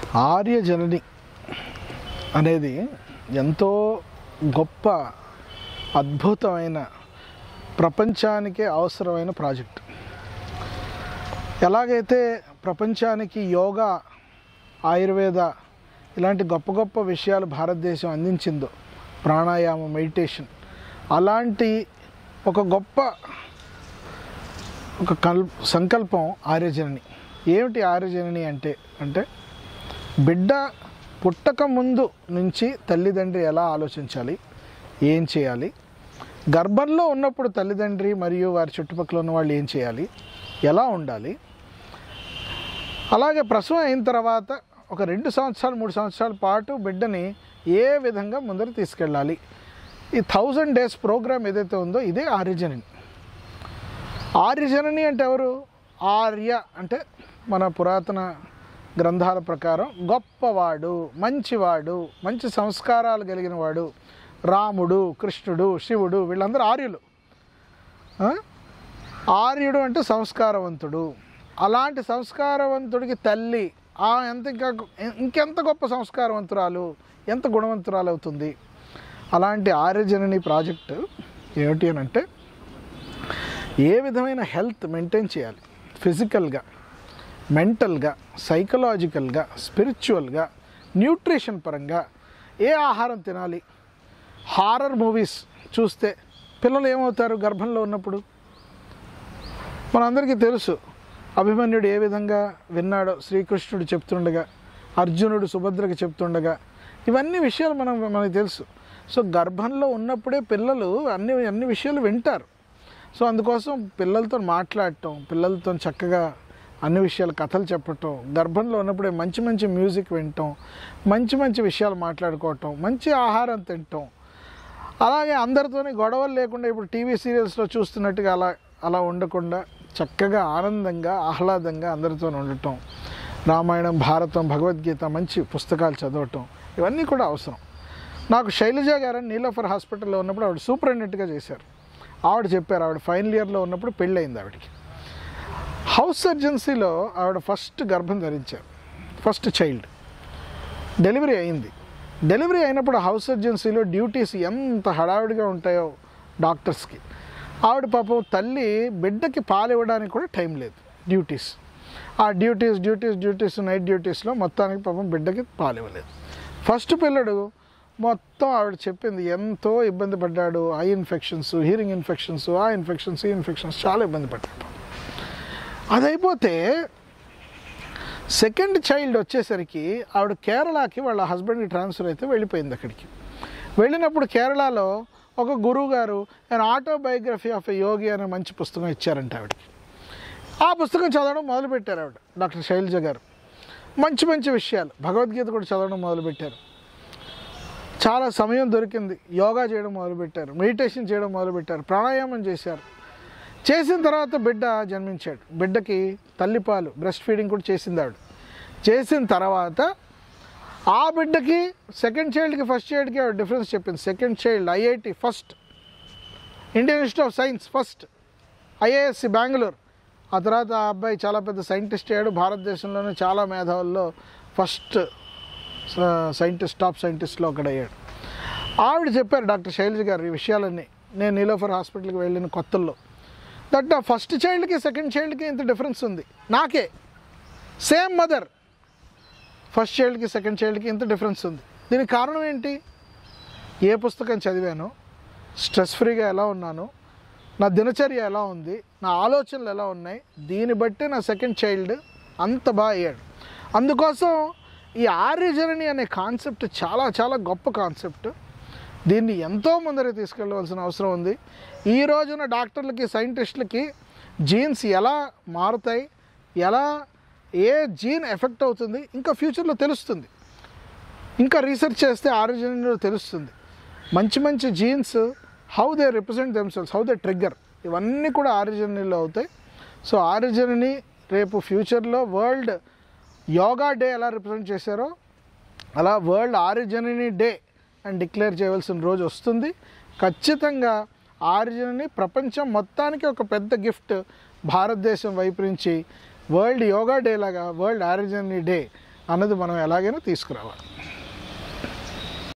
ఆర్యజనని అనేది ఎంతో గొప్ప అద్భుతమైన ప్రపంచానికే అవసరమైన ప్రాజెక్ట్ ఎలాగైతే ప్రపంచానికి యోగా ఆయుర్వేద ఇలాంటి గొప్ప గొప్ప విషయాలు భారతదేశం అందించిందో ప్రాణాయామం మెడిటేషన్ అలాంటి ఒక గొప్ప ఒక కల్ సంకల్పం ఆర్యజనని ఏమిటి ఆర్యజనని అంటే అంటే బిడ్డ పుట్టక ముందు నుంచి తల్లిదండ్రి ఎలా ఆలోచించాలి ఏం చేయాలి గర్భంలో ఉన్నప్పుడు తల్లిదండ్రి మరియు వారి చుట్టుపక్కల ఉన్న వాళ్ళు ఏం చేయాలి ఎలా ఉండాలి అలాగే ప్రసవం అయిన తర్వాత ఒక రెండు సంవత్సరాలు మూడు సంవత్సరాల పాటు బిడ్డని ఏ విధంగా ముందర తీసుకెళ్ళాలి ఈ థౌజండ్ డేస్ ప్రోగ్రామ్ ఏదైతే ఉందో ఇదే ఆర్యజనని ఆర్యజనని అంటే ఎవరు ఆర్య అంటే మన పురాతన గ్రంథాల ప్రకారం గొప్పవాడు మంచివాడు మంచి సంస్కారాలు కలిగిన వాడు రాముడు కృష్ణుడు శివుడు వీళ్ళందరూ ఆర్యులు ఆ? ఆర్యుడు అంటే సంస్కారవంతుడు అలాంటి సంస్కారవంతుడికి తల్లి ఆ ఎంత ఇంకా ఇంకెంత గొప్ప సంస్కారవంతురాలు ఎంత గుణవంతురాలు అవుతుంది అలాంటి ఆర్యజనని ప్రాజెక్టు ఏమిటి అని అంటే ఏ విధమైన హెల్త్ మెయింటైన్ చేయాలి ఫిజికల్గా మెంటల్గా సైకలాజికల్గా స్పిరిచువల్గా న్యూట్రిషన్ పరంగా ఏ ఆహారం తినాలి హారర్ మూవీస్ చూస్తే పిల్లలు ఏమవుతారు గర్భంలో ఉన్నప్పుడు మనందరికీ తెలుసు అభిమన్యుడు ఏ విధంగా విన్నాడో శ్రీకృష్ణుడు చెప్తుండగా అర్జునుడు సుభద్రకి చెప్తుండగా ఇవన్నీ విషయాలు మనం మనకు తెలుసు సో గర్భంలో ఉన్నప్పుడే పిల్లలు అన్ని అన్ని విషయాలు వింటారు సో అందుకోసం పిల్లలతో మాట్లాడటం పిల్లలతో చక్కగా అన్ని విషయాలు కథలు చెప్పటం గర్భంలో ఉన్నప్పుడే మంచి మంచి మ్యూజిక్ వినటం మంచి మంచి విషయాలు మాట్లాడుకోవటం మంచి ఆహారం తినటం అలాగే అందరితోని గొడవలు లేకుండా ఇప్పుడు టీవీ సీరియల్స్లో చూస్తున్నట్టుగా అలా అలా ఉండకుండా చక్కగా ఆనందంగా ఆహ్లాదంగా అందరితో ఉండటం రామాయణం భారతం భగవద్గీత మంచి పుస్తకాలు చదవటం ఇవన్నీ కూడా అవసరం నాకు శైలజ గారని నీలోఫర్ హాస్పిటల్లో ఉన్నప్పుడు ఆవిడ సూపరింటెండెంట్గా చేశారు ఆవిడ చెప్పారు ఆవిడ ఫైనల్ ఇయర్లో ఉన్నప్పుడు పెళ్ళయింది ఆవిడకి హౌస్ సర్జన్సీలో ఆవిడ ఫస్ట్ గర్భం ధరించారు ఫస్ట్ చైల్డ్ డెలివరీ అయింది డెలివరీ అయినప్పుడు హౌస్ సర్జన్సీలో డ్యూటీస్ ఎంత హడావిడిగా ఉంటాయో డాక్టర్స్కి ఆవిడ పాపం తల్లి బిడ్డకి పాలు ఇవ్వడానికి కూడా టైం లేదు డ్యూటీస్ ఆ డ్యూటీస్ డ్యూటీస్ డ్యూటీస్ నైట్ డ్యూటీస్లో మొత్తానికి పాపం బిడ్డకి పాలు ఇవ్వలేదు ఫస్ట్ పిల్లడు మొత్తం ఆవిడ చెప్పింది ఎంతో ఇబ్బంది పడ్డాడు ఐ ఇన్ఫెక్షన్స్ హీరింగ్ ఇన్ఫెక్షన్స్ ఆ ఇన్ఫెక్షన్స్ ఈ ఇన్ఫెక్షన్స్ చాలా ఇబ్బంది పడ్డాడు అది అయిపోతే సెకండ్ చైల్డ్ వచ్చేసరికి ఆవిడ కేరళకి వాళ్ళ హస్బెండ్కి ట్రాన్స్ఫర్ అయితే వెళ్ళిపోయింది అక్కడికి వెళ్ళినప్పుడు కేరళలో ఒక గురువు గారు ఆయన ఆటోబయోగ్రఫీ ఆఫ్ ఎ యోగి అనే మంచి పుస్తకం ఇచ్చారంట ఆవిడకి ఆ పుస్తకం చదవడం మొదలుపెట్టారు ఆవిడ డాక్టర్ శైలజ గారు మంచి మంచి విషయాలు భగవద్గీత కూడా చదవడం మొదలుపెట్టారు చాలా సమయం దొరికింది యోగా చేయడం మొదలుపెట్టారు మెడిటేషన్ చేయడం మొదలుపెట్టారు ప్రాణాయామం చేశారు చేసిన తర్వాత బిడ్డ జన్మించాడు బిడ్డకి తల్లిపాలు బ్రెస్ట్ ఫీడింగ్ కూడా చేసింది ఆవిడ చేసిన తర్వాత ఆ బిడ్డకి సెకండ్ చైల్డ్కి ఫస్ట్ చైల్డ్కి ఆవిడ డిఫరెన్స్ చెప్పింది second child IIT first Indian Institute of Science first IISc Bengaluru ఆ తర్వాత ఆ అబ్బాయి చాలా పెద్ద సైంటిస్ట్ అయ్యాడు భారతదేశంలోనే చాలా మేధావుల్లో ఫస్ట్ సైంటిస్ట్ టాప్ సైంటిస్ట్లో ఒకడు అయ్యాడు ఆవిడ చెప్పారు డాక్టర్ శైలజ గారు ఈ విషయాలన్నీ నేను నీలోఫర్ హాస్పిటల్కి వెళ్ళిన కొత్తల్లో దట్ ఆ ఫస్ట్ చైల్డ్కి సెకండ్ చైల్డ్కి ఇంత డిఫరెన్స్ ఉంది నాకే సేమ్ మదర్ ఫస్ట్ చైల్డ్కి సెకండ్ చైల్డ్కి ఇంత డిఫరెన్స్ ఉంది దీనికి కారణం ఏంటి ఏ పుస్తకం చదివాను స్ట్రెస్ ఫ్రీగా ఎలా ఉన్నాను నా దినచర్య ఎలా ఉంది నా ఆలోచనలు ఎలా ఉన్నాయి దీన్ని బట్టి నా సెకండ్ చైల్డ్ అంత బాగా అయ్యాడు అందుకోసం ఈ ఆర్యజనని అనే కాన్సెప్ట్ చాలా చాలా గొప్ప కాన్సెప్ట్ దీన్ని ఎంతో ముందర తీసుకెళ్ళవలసిన అవసరం ఉంది ఈ రోజున డాక్టర్లకి సైంటిస్టులకి జీన్స్ ఎలా మారుతాయి ఎలా ఏ జీన్ ఎఫెక్ట్ అవుతుంది ఇంకా ఫ్యూచర్లో తెలుస్తుంది ఇంకా రీసెర్చ్ చేస్తే ఆరిజిన్లో తెలుస్తుంది మంచి మంచి genes how they represent themselves how they trigger ఇవన్నీ కూడా ఆరిజినీలో అవుతాయి సో ఆరిజిన్ని రేపు ఫ్యూచర్లో వరల్డ్ యోగా డే ఎలా రిప్రజెంట్ చేశారో అలా వరల్డ్ ఆరిజినని డే అని డిక్లేర్ చేయవలసిన రోజు వస్తుంది ఖచ్చితంగా ఆరిజిన్ని ప్రపంచం మొత్తానికి ఒక పెద్ద గిఫ్ట్ భారతదేశం వైపు నుంచి వరల్డ్ యోగా డే లాగా వరల్డ్ ఆరిజినని డే అన్నది మనం ఎలాగైనా తీసుకురావాలి